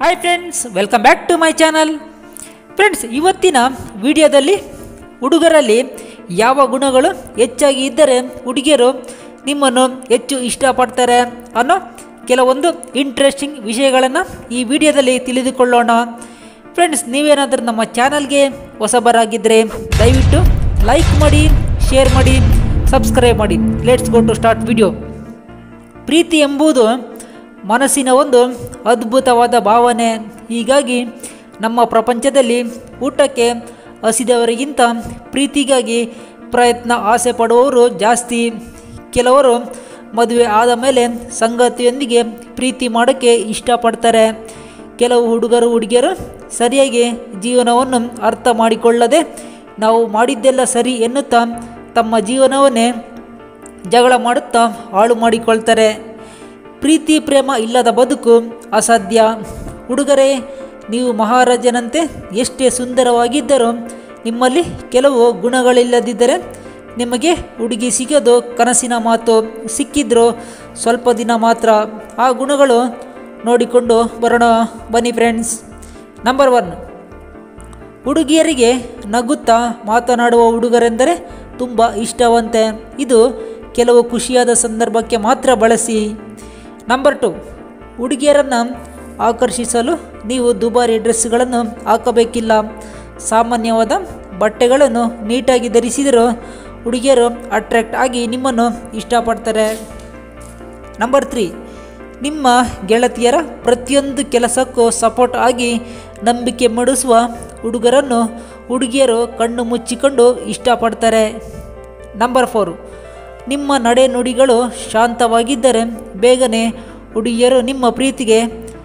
hi friends welcome back to my channel friends ಇವತ್ತಿನ ವಿಡಿಯೋದಲ್ಲಿ ಹುಡುಗರಲ್ಲಿ ಯಾವ ಗುಣಗಳು ಹೆಚ್ಚಾಗಿ ಇದ್ದರೆ ಹುಡುಗಿಯರು ನಿಮ್ಮನ್ನು ಹೆಚ್ಚು ಇಷ್ಟಪಡ್ತಾರೆ ಅನ್ನೋ ಕೆಲವೊಂದು ಇಂಟ್ರೆಸ್ಟಿಂಗ್ ವಿಷಯಗಳನ್ನು ಈ ವಿಡಿಯೋದಲ್ಲಿ ತಿಳಿದುಕೊಳ್ಳೋಣ ಫ್ರೆಂಡ್ಸ್ ನೀವೇನಾದರೂ ನಮ್ಮ ಚಾನಲ್ಗೆ ಹೊಸಬರಾಗಿದ್ದರೆ ದಯವಿಟ್ಟು ಲೈಕ್ ಮಾಡಿ ಶೇರ್ ಮಾಡಿ ಸಬ್ಸ್ಕ್ರೈಬ್ ಮಾಡಿ let's go to start video ಪ್ರೀತಿ ಎಂಬುದು ಮನಸ್ಸಿನ ಒಂದು ಅದ್ಭುತವಾದ ಭಾವನೆ ಹೀಗಾಗಿ ನಮ್ಮ ಪ್ರಪಂಚದಲ್ಲಿ ಊಟಕ್ಕೆ ಹಸಿದವರಿಗಿಂತ ಪ್ರೀತಿಗಾಗಿ ಪ್ರಯತ್ನ ಆಸೆ ಪಡುವವರು ಜಾಸ್ತಿ ಕೆಲವರು ಮದುವೆ ಆದ ಮೇಲೆ ಸಂಗತಿಯೊಂದಿಗೆ ಪ್ರೀತಿ ಮಾಡೋಕ್ಕೆ ಇಷ್ಟಪಡ್ತಾರೆ ಕೆಲವು ಹುಡುಗರು ಹುಡುಗಿಯರು ಸರಿಯಾಗಿ ಜೀವನವನ್ನು ಅರ್ಥ ಮಾಡಿಕೊಳ್ಳದೆ ನಾವು ಮಾಡಿದ್ದೆಲ್ಲ ಸರಿ ಎನ್ನುತ್ತಾ ತಮ್ಮ ಜೀವನವನ್ನೇ ಜಗಳ ಮಾಡುತ್ತಾ ಹಾಳು ಮಾಡಿಕೊಳ್ತಾರೆ ಪ್ರೀತಿ ಪ್ರೇಮ ಇಲ್ಲದ ಬದುಕು ಅಸಾಧ್ಯ ಹುಡುಗರೇ ನೀವು ಮಹಾರಾಜನಂತೆ ಎಷ್ಟೇ ಸುಂದರವಾಗಿದ್ದರೂ ನಿಮ್ಮಲ್ಲಿ ಕೆಲವು ಗುಣಗಳಿಲ್ಲದಿದ್ದರೆ ನಿಮಗೆ ಹುಡುಗಿ ಸಿಗೋದು ಕನಸಿನ ಮಾತು ಸಿಕ್ಕಿದ್ರೂ ಸ್ವಲ್ಪ ದಿನ ಮಾತ್ರ ಆ ಗುಣಗಳು ನೋಡಿಕೊಂಡು ಬರೋಣ ಬನ್ನಿ ಫ್ರೆಂಡ್ಸ್ ನಂಬರ್ ಒನ್ ಹುಡುಗಿಯರಿಗೆ ನಗುತ್ತಾ ಮಾತನಾಡುವ ಹುಡುಗರೆಂದರೆ ತುಂಬ ಇಷ್ಟವಂತೆ ಇದು ಕೆಲವು ಖುಷಿಯಾದ ಸಂದರ್ಭಕ್ಕೆ ಮಾತ್ರ ಬಳಸಿ ನಂಬರ್ ಟು ಹುಡುಗಿಯರನ್ನು ಆಕರ್ಷಿಸಲು ನೀವು ದುಬಾರಿ ಡ್ರೆಸ್ಗಳನ್ನು ಹಾಕಬೇಕಿಲ್ಲ ಸಾಮಾನ್ಯವಾದ ಬಟ್ಟೆಗಳನ್ನು ನೀಟಾಗಿ ಧರಿಸಿದರೂ ಹುಡುಗಿಯರು ಅಟ್ರಾಕ್ಟ್ ಆಗಿ ನಿಮ್ಮನ್ನು ಇಷ್ಟಪಡ್ತಾರೆ ನಂಬರ್ ತ್ರೀ ನಿಮ್ಮ ಗೆಳತಿಯರ ಪ್ರತಿಯೊಂದು ಕೆಲಸಕ್ಕೂ ಸಪೋರ್ಟ್ ಆಗಿ ನಂಬಿಕೆ ಮೂಡಿಸುವ ಹುಡುಗರನ್ನು ಹುಡುಗಿಯರು ಕಣ್ಣು ಮುಚ್ಚಿಕೊಂಡು ಇಷ್ಟಪಡ್ತಾರೆ ನಂಬರ್ ಫೋರು ನಿಮ್ಮ ನಡೆ ನುಡಿಗಳು ಶಾಂತವಾಗಿದ್ದರೆ ಬೇಗನೆ ಹುಡುಗಿಯರು ನಿಮ್ಮ ಪ್ರೀತಿಗೆ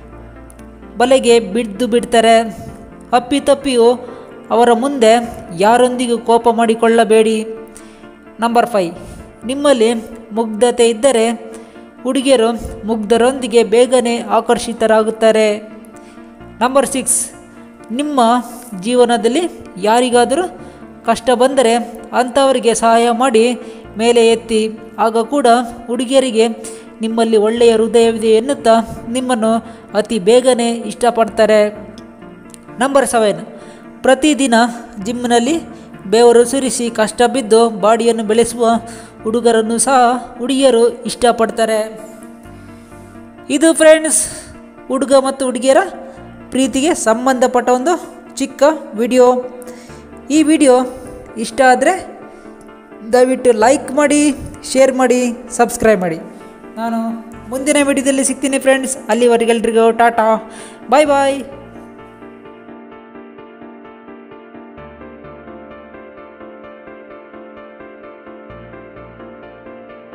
ಬಲೆಗೆ ಬಿದ್ದು ಬಿಡ್ತಾರೆ ಅಪ್ಪಿತಪ್ಪಿಯು ಅವರ ಮುಂದೆ ಯಾರೊಂದಿಗೂ ಕೋಪ ಮಾಡಿಕೊಳ್ಳಬೇಡಿ ನಂಬರ್ ಫೈ ನಿಮ್ಮಲ್ಲಿ ಮುಗ್ಧತೆ ಇದ್ದರೆ ಹುಡುಗಿಯರು ಮುಗ್ಧರೊಂದಿಗೆ ಬೇಗನೆ ಆಕರ್ಷಿತರಾಗುತ್ತಾರೆ ನಂಬರ್ ಸಿಕ್ಸ್ ನಿಮ್ಮ ಜೀವನದಲ್ಲಿ ಯಾರಿಗಾದರೂ ಕಷ್ಟ ಬಂದರೆ ಅಂಥವರಿಗೆ ಸಹಾಯ ಮಾಡಿ ಮೇಲೆ ಎತ್ತಿ ಆಗ ಕೂಡ ಹುಡುಗಿಯರಿಗೆ ನಿಮ್ಮಲ್ಲಿ ಒಳ್ಳೆಯ ಹೃದಯವಿದೆ ಎನ್ನುತ್ತಾ ನಿಮ್ಮನ್ನು ಅತಿ ಬೇಗನೆ ಇಷ್ಟಪಡ್ತಾರೆ ನಂಬರ್ ಸೆವೆನ್ ಪ್ರತಿದಿನ ಜಿಮ್ನಲ್ಲಿ ಬೆವರು ಸುರಿಸಿ ಕಷ್ಟ ಬಿದ್ದು ಬಾಡಿಯನ್ನು ಬೆಳೆಸುವ ಹುಡುಗರನ್ನು ಸಹ ಹುಡುಗಿಯರು ಇಷ್ಟಪಡ್ತಾರೆ ಇದು ಫ್ರೆಂಡ್ಸ್ ಹುಡುಗ ಮತ್ತು ಹುಡುಗಿಯರ ಪ್ರೀತಿಗೆ ಸಂಬಂಧಪಟ್ಟ ಒಂದು ಚಿಕ್ಕ ವಿಡಿಯೋ ಈ ವಿಡಿಯೋ ಇಷ್ಟ ಆದರೆ ದಯವಿಟ್ಟು ಲೈಕ್ ಮಾಡಿ ಶೇರ್ ಮಾಡಿ ಸಬ್ಸ್ಕ್ರೈಬ್ ಮಾಡಿ ನಾನು ಮುಂದಿನ ವಿಡಿಯೋದಲ್ಲಿ ಸಿಗ್ತೀನಿ ಫ್ರೆಂಡ್ಸ್ ಅಲ್ಲಿವರೆಗೆಲ್ರಿಗೂ ಟಾಟಾ ಬಾಯ್ ಬಾಯ್